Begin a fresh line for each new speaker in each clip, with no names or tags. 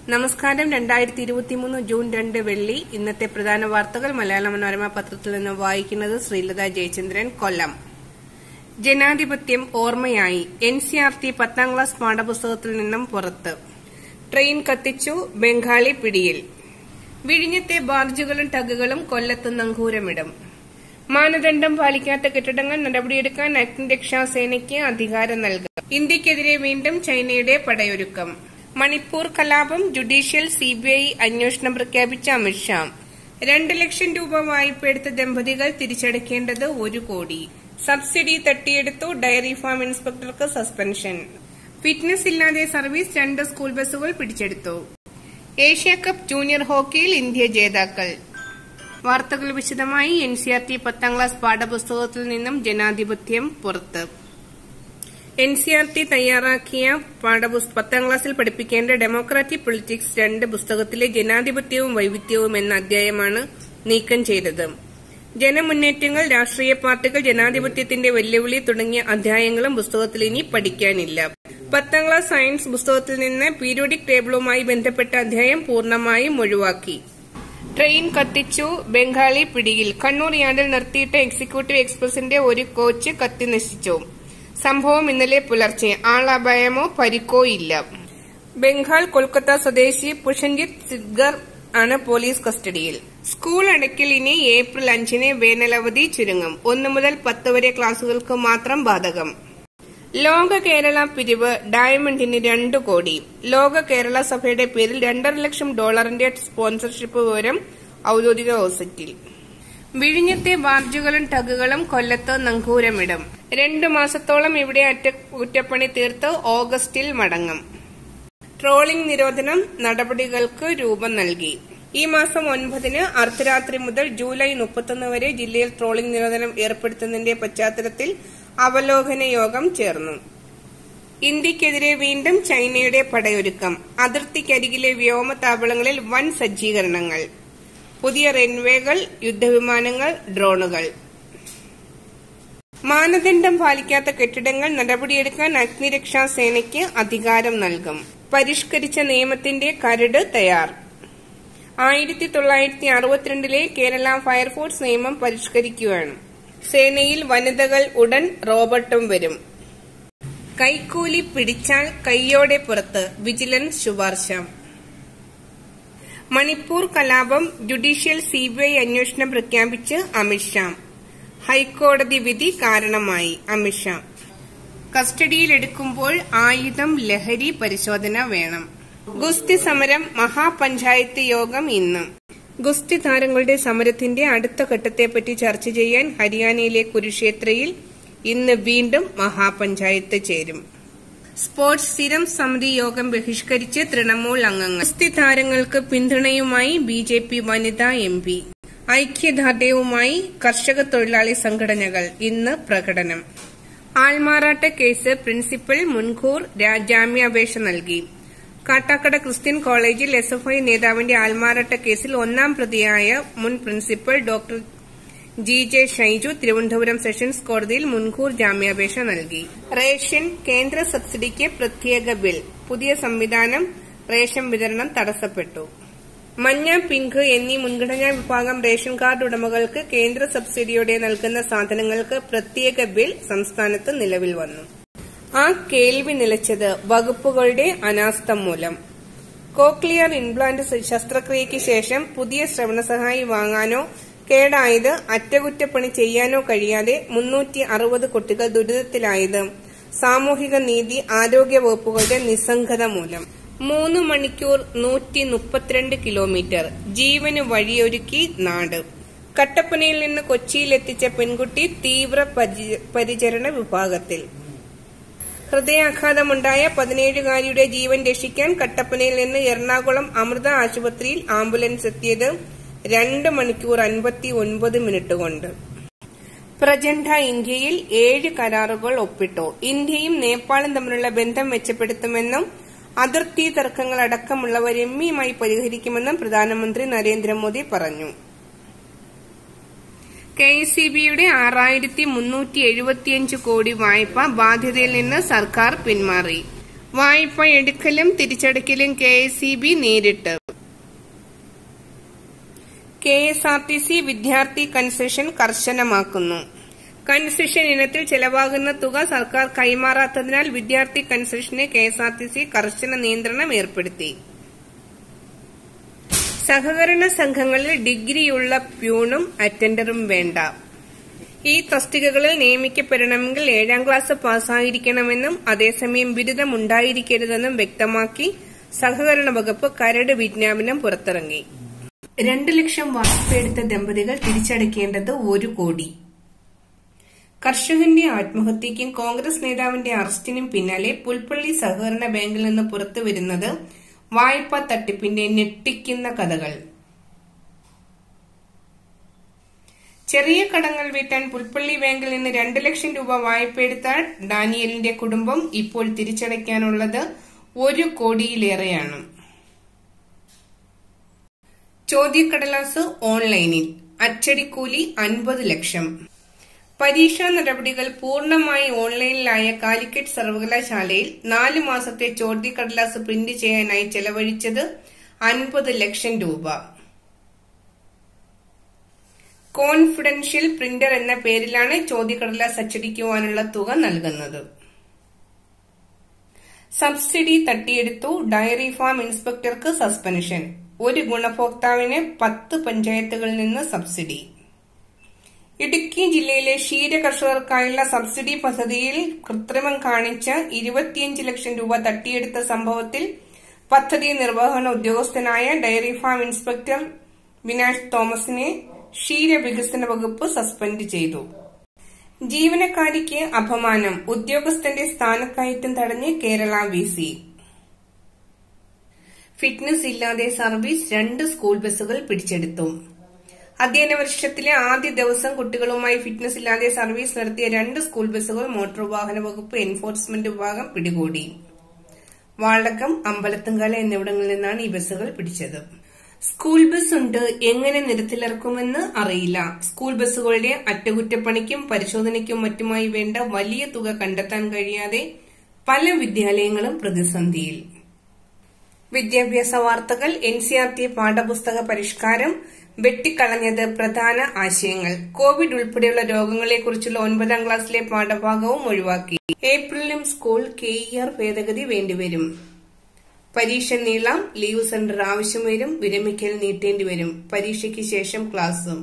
നമസ്കാരം രണ്ടായിരത്തി ഇരുപത്തിമൂന്ന് ജൂൺ രണ്ട് വെള്ളി ഇന്നത്തെ പ്രധാന വാർത്തകൾ മലയാള മനോരമ പത്രത്തിൽ നിന്ന് വായിക്കുന്നത് ശ്രീലത ജയചന്ദ്രൻ കൊല്ലം ജനാധിപത്യം ഓർമ്മയായി എൻ സി ആർ ടി പത്താം ക്ലാസ് പാഠപുസ്തകത്തിൽ നിന്നും പുറത്ത് ട്രെയിൻ കത്തിച്ചു ബംഗാളി പിടിയിൽ വിഴിഞ്ഞത്തെ ബാർജുകളും ടഗുകളും കൊല്ലത്ത് നങ്കൂരമിടും മാനദണ്ഡം പാലിക്കാത്ത കെട്ടിടങ്ങൾ നടപടിയെടുക്കാൻ അഗ്നിരക്ഷാസേനയ്ക്ക് അധികാരം നൽകും ഇന്ത്യക്കെതിരെ വീണ്ടും ചൈനയുടെ പടയൊരുക്കം മണിപ്പൂർ കലാപം ജുഡീഷ്യൽ സിബിഐ അന്വേഷണം പ്രഖ്യാപിച്ച അമിത്ഷാ രണ്ട് ലക്ഷം രൂപ വായ്പ എടുത്ത ദമ്പതികൾ തിരിച്ചടയ്ക്കേണ്ടത് ഒരു കോടി സബ്സിഡി തട്ടിയെടുത്തു ഡയറി ഫാം ഇൻസ്പെക്ടർക്ക് സസ്പെൻഷൻ ഫിറ്റ്നസ് ഇല്ലാതെ സർവീസ് രണ്ട് സ്കൂൾ ബസ്സുകൾ പിടിച്ചെടുത്തു ഏഷ്യ കപ്പ് ജൂനിയർ ഹോക്കിയിൽ ഇന്ത്യ ജേതാക്കൾ വാർത്തകൾ വിശദമായി എൻ സി ആർ ടി പത്താം ക്ലാസ് പാഠപുസ്തകത്തിൽ നിന്നും ജനാധിപത്യം പുറത്ത് എൻ സി ആർ ടി തയ്യാറാക്കിയ പാഠപുസ്ത പത്താം ക്ലാസ്സിൽ പഠിപ്പിക്കേണ്ട ഡെമോക്രാറ്റിക് പൊളിറ്റിക്സ് രണ്ട് പുസ്തകത്തിലെ ജനാധിപത്യവും വൈവിധ്യവും എന്ന അധ്യായമാണ് നീക്കം ചെയ്തത് ജനമുന്നേറ്റങ്ങൾ രാഷ്ട്രീയ പാർട്ടികൾ ജനാധിപത്യത്തിന്റെ വെല്ലുവിളി തുടങ്ങിയ അധ്യായങ്ങളും പുസ്തകത്തിൽ ഇനി പഠിക്കാനില്ല പത്താം ക്ലാസ് സയൻസ് പുസ്തകത്തിൽ നിന്ന് പീരിയോഡിക് ടേബിളുമായി ബന്ധപ്പെട്ട അധ്യായം പൂർണ്ണമായും ഒഴിവാക്കി ട്രെയിൻ കത്തിച്ചു ബംഗാളി പിടിയിൽ കണ്ണൂർ യാർഡിൽ നിർത്തിയിട്ട എക്സിക്യൂട്ടീവ് എക്സ്പ്രസിന്റെ ഒരു കോച്ച് കത്തി നശിച്ചു സംഭവം ഇന്നലെ പുലർച്ചെ ആളപായമോ പരിക്കോ ഇല്ല ബംഗാൾ കൊൽക്കത്ത സ്വദേശി പുഷൻജിത് സിദ്ഗർ ആണ് പോലീസ് കസ്റ്റഡിയിൽ സ്കൂൾ അടയ്ക്കൽ ഇനി ഏപ്രിൽ അഞ്ചിന് വേനലവധി ചുരുങ്ങും ഒന്നു മുതൽ പത്ത് വരെ ക്ലാസുകൾക്ക് മാത്രം ബാധകം ലോക കേരള പിരിവ് ഡയമണ്ടിന് രണ്ടു കോടി ലോക കേരള സഭയുടെ പേരിൽ രണ്ടര ലക്ഷം ഡോളറിന്റെ സ്പോൺസർഷിപ്പ് വിവരം ഔദ്യോഗിക വെബ്സൈറ്റിൽ വിഴിഞ്ഞത്തെ ബാർജുകളും ടഗുകളും കൊല്ലത്ത് നങ്കൂരമിടും രണ്ടു മാസത്തോളം ഇവിടെ അറ്റകുറ്റപ്പണി തീർത്ത് ഓഗസ്റ്റിൽ മടങ്ങും ട്രോളിംഗ് നിരോധനം നടപടികൾക്ക് രൂപം നൽകി ഈ മാസം ഒൻപതിന് അർദ്ധരാത്രി മുതൽ ജൂലൈ മുപ്പത്തൊന്ന് വരെ ജില്ലയിൽ ട്രോളിംഗ് നിരോധനം ഏർപ്പെടുത്തുന്നതിന്റെ പശ്ചാത്തലത്തിൽ അവലോകന യോഗം ചേർന്നു ഇന്ത്യക്കെതിരെ വീണ്ടും ചൈനയുടെ പടയൊരുക്കം അതിർത്തിക്കരികിലെ വ്യോമതാവളങ്ങളിൽ വൻ സജ്ജീകരണങ്ങൾ പുതിയ റൺവേകൾ യുദ്ധവിമാനങ്ങൾ ഡ്രോണുകൾ മാനദണ്ഡം പാലിക്കാത്ത കെട്ടിടങ്ങൾ നടപടിയെടുക്കാൻ അഗ്നിരക്ഷാ സേനയ്ക്ക് അധികാരം നൽകും പരിഷ്കരിച്ച നിയമത്തിന്റെ കരട് തയ്യാർ ആയിരത്തി തൊള്ളായിരത്തി അറുപത്തിരണ്ടിലെ കേരള ഫയർഫോഴ്സ് നിയമം പരിഷ്കരിക്കുകയാണ് സേനയിൽ വനിതകൾ ഉടൻ റോബോട്ടും വരും കൈക്കൂലി പിടിച്ചാൽ കൈയോടെ പുറത്ത് വിജിലൻസ് ശുപാർശ മണിപ്പൂർ കലാപം ജുഡീഷ്യൽ സിബിഐ അന്വേഷണം പ്രഖ്യാപിച്ച് അമിത്ഷാ ഹൈക്കോടതി വിധി കാരണമായി അമിത്ഷാ കസ്റ്റഡിയിലെടുക്കുമ്പോൾ ആയുധം ലഹരി പരിശോധന വേണം ഗുസ്തി സമരം മഹാപഞ്ചായത്ത് യോഗം ഇന്ന് ഗുസ്തി താരങ്ങളുടെ സമരത്തിന്റെ അടുത്ത ഘട്ടത്തെപ്പറ്റി ചർച്ച ചെയ്യാൻ ഹരിയാനയിലെ കുരുക്ഷേത്രയിൽ ഇന്ന് വീണ്ടും മഹാപഞ്ചായത്ത് ചേരും സ്പോർട്സ് സ്ഥിരം സമിതി യോഗം ബഹിഷ്കരിച്ച് തൃണമൂൽ അംഗങ്ങൾ ഗുസ്തി താരങ്ങൾക്ക് പിന്തുണയുമായി ബി ജെ പി വനിതാ എം പി ഐക്യദാർഢ്യവുമായി കർഷക തൊഴിലാളി സംഘടനകൾ ഇന്ന് പ്രകടനം ആൾമാറാട്ട കേസ് പ്രിൻസിപ്പൽ മുൻകൂർ ജാമ്യാപേക്ഷ നൽകി കാട്ടാക്കട ക്രിസ്ത്യൻ കോളേജിൽ എസ് എഫ് ഐ നേതാവിന്റെ ആൾമാറാട്ട കേസിൽ ഒന്നാം പ്രതിയായ മുൻ principal doctor G J Shaiju Thiruvananthapuram sessions കോടതിയിൽ മുൻകൂർ ജാമ്യാപേക്ഷ നൽകി റേഷൻ കേന്ദ്ര സബ്സിഡിക്ക് പ്രത്യേക ബിൽ പുതിയ സംവിധാനം റേഷൻ വിതരണം തടസ്സപ്പെട്ടു മഞ്ഞ പിങ്ക് എന്നീ മുൻഗണനാ വിഭാഗം റേഷൻ കാർഡ് ഉടമകൾക്ക് കേന്ദ്ര സബ്സിഡിയോടെ നൽകുന്ന സാധനങ്ങൾക്ക് പ്രത്യേക ബിൽ സംസ്ഥാനത്ത് നിലവിൽ വന്നു ആ കേൾവി നിലച്ചത് വകുപ്പുകളുടെ അനാസ്ഥ മൂലം കോക്ലിയർ ഇംപ്ലാന്റ് ശസ്ത്രക്രിയയ്ക്ക് ശേഷം പുതിയ ശ്രവണസഹായി വാങ്ങാനോ കേടായത് അറ്റകുറ്റപ്പണി ചെയ്യാനോ കഴിയാതെ മുന്നൂറ്റി അറുപത് കുട്ടികൾ ദുരിതത്തിലായത് സാമൂഹിക നീതി ആരോഗ്യ വകുപ്പുകളുടെ നിസ്സംഗത മൂലം മൂന്ന് മണിക്കൂർ നൂറ്റി മുപ്പത്തിരണ്ട് കിലോമീറ്റർ ജീവന് വഴിയൊരുക്കി നാട് കട്ടപ്പനയിൽ നിന്ന് കൊച്ചിയിലെത്തിച്ച പെൺകുട്ടി തീവ്ര പരിചരണ വിഭാഗത്തിൽ ഹൃദയാഘാതമുണ്ടായ പതിനേഴുകാരിയുടെ ജീവൻ രക്ഷിക്കാൻ കട്ടപ്പനയിൽ നിന്ന് എറണാകുളം അമൃത ആശുപത്രിയിൽ ആംബുലൻസ് എത്തിയത് രണ്ട് മണിക്കൂർ അൻപത്തി ഒൻപത് മിനിറ്റ് കൊണ്ട് പ്രചണ്ഡ ഇന്ത്യയിൽ ഏഴ് കരാറുകൾ ഒപ്പിട്ടു ഇന്ത്യയും നേപ്പാളും തമ്മിലുള്ള ബന്ധം മെച്ചപ്പെടുത്തുമെന്നും അതിർത്തി തർക്കങ്ങൾ അടക്കമുള്ളവ രമ്യമായി പരിഹരിക്കുമെന്നും പ്രധാനമന്ത്രി നരേന്ദ്രമോദി പറഞ്ഞു കെ എസ് ഇ ബിയുടെ ആറായിരത്തി മുന്നൂറ്റി എഴുപത്തിയഞ്ച് കോടി വായ്പ ബാധ്യതയിൽ നിന്ന് സർക്കാർ പിന്മാറി വായ്പ എടുക്കലും തിരിച്ചടയ്ക്കലും കെ എസ് ഇ ബി നേരിട്ട് K S R T C വിദ്യാർത്ഥി കൺസെഷൻ കർശനമാക്കുന്നു കൺസെഷൻ ഇനത്തിൽ ചെലവാകുന്ന തുക സർക്കാർ കൈമാറാത്തതിനാൽ വിദ്യാർത്ഥി കൺസെഷന് K S R T C കർശന നിയന്ത്രണം ഏർപ്പെടുത്തി സഹകരണ സംഘങ്ങളിൽ ഡിഗ്രിയുള്ള പ്യൂണും അറ്റൻഡറും വേണ്ട ഈ തസ്തികകളിൽ നിയമിക്കപ്പെടണമെങ്കിൽ ഏഴാം ക്ലാസ് പാസ്സായിരിക്കണമെന്നും അതേസമയം ബിരുദം ഉണ്ടായിരിക്കരുതെന്നും വ്യക്തമാക്കി സഹകരണ വകുപ്പ് കരട് വിജ്ഞാപനം പുറത്തിറങ്ങി രണ്ട് ലക്ഷം വായ്പയെടുത്ത ദമ്പതികൾ തിരിച്ചടയ്ക്കേണ്ടത് ഒരു കോടി കർഷകന്റെ ആത്മഹത്യയ്ക്കും കോൺഗ്രസ് നേതാവിന്റെ അറസ്റ്റിനും പിന്നാലെ പുൽപ്പള്ളി സഹകരണ ബാങ്കിൽ നിന്ന് പുറത്തുവരുന്നത് വായ്പാ തട്ടിപ്പിന്റെ ഞെട്ടിക്കുന്ന കഥകൾ ചെറിയ കടങ്ങൾ വീട്ടാൻ പുൽപ്പള്ളി ബാങ്കിൽ നിന്ന് രണ്ട് ലക്ഷം രൂപ വായ്പയെടുത്ത ഡാനിയലിന്റെ കുടുംബം ഇപ്പോൾ തിരിച്ചടയ്ക്കാനുള്ളത് ഒരു കോടിയിലേറെയാണ് ചോദ്യക്കടലാസ് ഓൺലൈനിൽ അച്ചടിക്കൂലി അൻപത് ലക്ഷം പരീക്ഷാ നടപടികൾ പൂർണ്ണമായി ഓൺലൈനിലായ കാലിക്കറ്റ് സർവകലാശാലയിൽ നാല് മാസത്തെ ചോദ്യക്കടലാസ് പ്രിന്റ് ചെയ്യാനായി ചെലവഴിച്ചത് അൻപത് ലക്ഷം രൂപ കോൺഫിഡൻഷ്യൽ പ്രിന്റർ എന്ന പേരിലാണ് ചോദ്യക്കടലാസ് അച്ചടിക്കുവാനുള്ള തുക നൽകുന്നത് സബ്സിഡി തട്ടിയെടുത്തു ഡയറി ഫാം ഇൻസ്പെക്ടർക്ക് സസ്പെൻഷൻ ഒരു ഗുണഭോക്താവിന് പത്ത് പഞ്ചായത്തുകളിൽ നിന്ന് സബ്സിഡി ഇടുക്കി ജില്ലയിലെ ക്ഷീര കർഷകർക്കായുള്ള സബ്സിഡി പദ്ധതിയിൽ കൃത്രിമം കാണിച്ച ഇരുപത്തിയഞ്ച് ലക്ഷം രൂപ തട്ടിയെടുത്ത സംഭവത്തിൽ പദ്ധതി നിർവഹണ ഉദ്യോഗസ്ഥനായ ഡയറി ഫാം ഇൻസ്പെക്ടർ വിനാഷ് തോമസിനെ ക്ഷീര വികസന വകുപ്പ് സസ്പെൻഡ് ചെയ്തു ജീവനക്കാരിക്ക് അപമാനം ഉദ്യോഗസ്ഥന്റെ സ്ഥാനക്കയറ്റം തടഞ്ഞ് കേരള വി സി ഫിറ്റ്നസ് ഇല്ലാതെ സർവീസ് രണ്ട് സ്കൂൾ ബസ്സുകൾ പിടിച്ചെടുത്തു അധ്യയന വർഷത്തിലെ ആദ്യ ദിവസം കുട്ടികളുമായി ഫിറ്റ്നസ് ഇല്ലാതെ സർവീസ് നടത്തിയ രണ്ട് സ്കൂൾ ബസ്സുകൾ മോട്ടോർ വാഹന വകുപ്പ് എൻഫോഴ്സ്മെന്റ് വിഭാഗം പിടികൂടി വാളകം അമ്പലത്തുംകാല എന്നിവിടങ്ങളിൽ നിന്നാണ് ഈ ബസ്സുകൾ പിടിച്ചത് സ്കൂൾ ബസ് ഉണ്ട് എങ്ങനെ നിരത്തിലിറക്കുമെന്ന് അറിയില്ല സ്കൂൾ ബസ്സുകളുടെ അറ്റകുറ്റപ്പണിക്കും പരിശോധനയ്ക്കും മറ്റുമായി വേണ്ട വലിയ തുക കണ്ടെത്താൻ കഴിയാതെ പല വിദ്യാലയങ്ങളും പ്രതിസന്ധിയിൽ വിദ്യാഭ്യാസ വാർത്തകൾ എൻ സി ആർ ടി പാഠപുസ്തക പരിഷ്കാരം വെട്ടിക്കളഞ്ഞത് പ്രധാന ആശയങ്ങൾ കോവിഡ് ഉൾപ്പെടെയുള്ള രോഗങ്ങളെക്കുറിച്ചുള്ള ഒൻപതാം ക്ലാസ്സിലെ പാഠഭാഗവും ഒഴിവാക്കി ഏപ്രിലും സ്കൂൾ കെ ഇ ആർ ഭേദഗതി വേണ്ടിവരും പരീക്ഷ നീളാം ലീവ് സെന്റർ ആവശ്യം വരും വിരമിക്കൽ നീട്ടേണ്ടി വരും പരീക്ഷയ്ക്ക് ശേഷം ക്ലാസും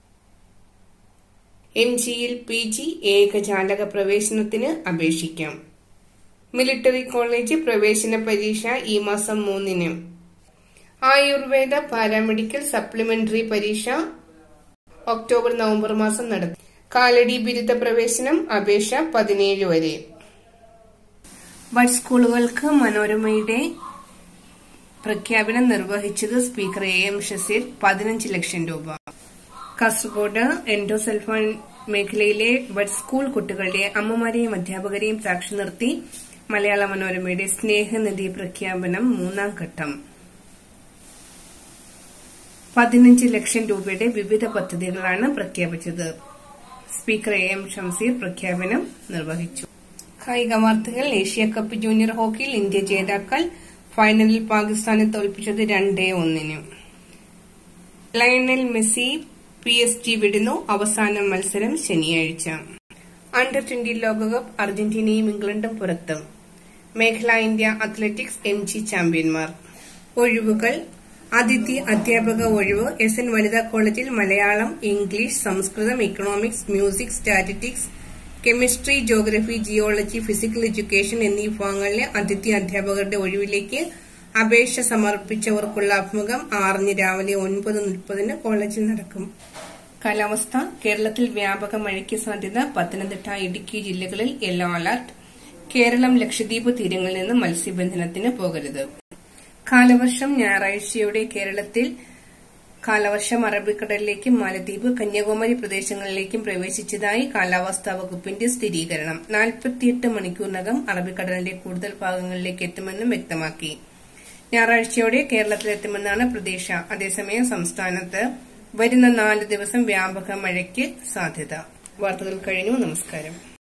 എം ജിയിൽ പി ജി ഏകജാലക പ്രവേശനത്തിന് അപേക്ഷിക്കാം മിലിറ്ററി കോളേജ് പ്രവേശന പരീക്ഷ ഈ മാസം മൂന്നിന് ആയുർവേദ പാരാമെഡിക്കൽ സപ്ലിമെന്ററി പരീക്ഷ ഒക്ടോബർ നവംബർ മാസം നടത്തും കാലടി ബിരുദ പ്രവേശനം അപേക്ഷ പതിനേഴ് വരെ ബഡ് സ്കൂളുകൾക്ക് മനോരമയുടെ പ്രഖ്യാപനം നിർവഹിച്ചത് സ്പീക്കർ എ എം ഷസീർ പതിനഞ്ച് ലക്ഷം രൂപ കാസർഗോഡ് എൻഡോസൽഫാൻ മേഖലയിലെ ബഡ് സ്കൂൾ കുട്ടികളുടെ അമ്മമാരെയും അധ്യാപകരെയും സാക്ഷി നിർത്തി മലയാള മനോരമയുടെ സ്നേഹനിധി പ്രഖ്യാപനം മൂന്നാം ഘട്ടം പതിനഞ്ച് ലക്ഷം രൂപയുടെ വിവിധ പദ്ധതികളാണ് പ്രഖ്യാപിച്ചത് സ്പീക്കർ എ എം ഷംസീർ പ്രഖ്യാപനം നിർവഹിച്ചു കായിക വാർത്തകൾ ഏഷ്യ കപ്പ് ജൂനിയർ ഹോക്കിയിൽ ഇന്ത്യ ജേതാക്കൾ ഫൈനലിൽ പാകിസ്ഥാനെ തോൽപ്പിച്ചത് രണ്ടേ ഒന്നിന് Lionel Messi P S G വിടുന്നു അവസാന മത്സരം ശനിയാഴ്ച അണ്ടർ ട്വന്റി ലോകകപ്പ് അർജന്റീനയും ഇംഗ്ലണ്ടും പുറത്ത് മേഖല ഇന്ത്യ അത്ലറ്റിക്സ് എം ജി ചാമ്പ്യന്മാർ ഒഴിവുകൾ അതിഥി അധ്യാപക ഒഴിവ് എസ് എൻ വനിതാ കോളേജിൽ Malayalam English Samskritam economics music statistics chemistry geography geology physical education എന്നീ വിഭാഗങ്ങളിലെ അതിഥി അധ്യാപകരുടെ ഒഴിവിലേക്ക് അപേക്ഷ സമർപ്പിച്ചവർക്കുള്ള അഭിമുഖം ആറിന് രാവിലെ ഒൻപത് മുപ്പതിന് കോളേജിൽ നടക്കും കാലാവസ്ഥ കേരളത്തിൽ വ്യാപക മഴയ്ക്ക് സാധ്യത പത്തനംതിട്ട ഇടുക്കി ജില്ലകളിൽ യെല്ലോ അലർട്ട് കേരളം ലക്ഷദ്വീപ് തീരങ്ങളിൽ നിന്ന് മത്സ്യബന്ധനത്തിന് പോകരുത് കാലവർഷം ഞായറാഴ്ചയോടെ കേരളത്തിൽ കാലവർഷം അറബിക്കടലിലേക്കും മാലദ്വീപ് കന്യാകുമാരി പ്രദേശങ്ങളിലേക്കും പ്രവേശിച്ചതായി കാലാവസ്ഥാ വകുപ്പിന്റെ സ്ഥിരീകരണം നാൽപ്പത്തിയെട്ട് മണിക്കൂറിനകം അറബിക്കടലിന്റെ കൂടുതൽ ഭാഗങ്ങളിലേക്ക് എത്തുമെന്നും വ്യക്തമാക്കി ഞായറാഴ്ചയോടെ കേരളത്തിലെത്തുമെന്നാണ് പ്രതീക്ഷ അതേസമയം സംസ്ഥാനത്ത് വരുന്ന നാല് ദിവസം വ്യാപക മഴയ്ക്ക് സാധ്യത വാർത്തകൾ കഴിഞ്ഞു നമസ്കാരം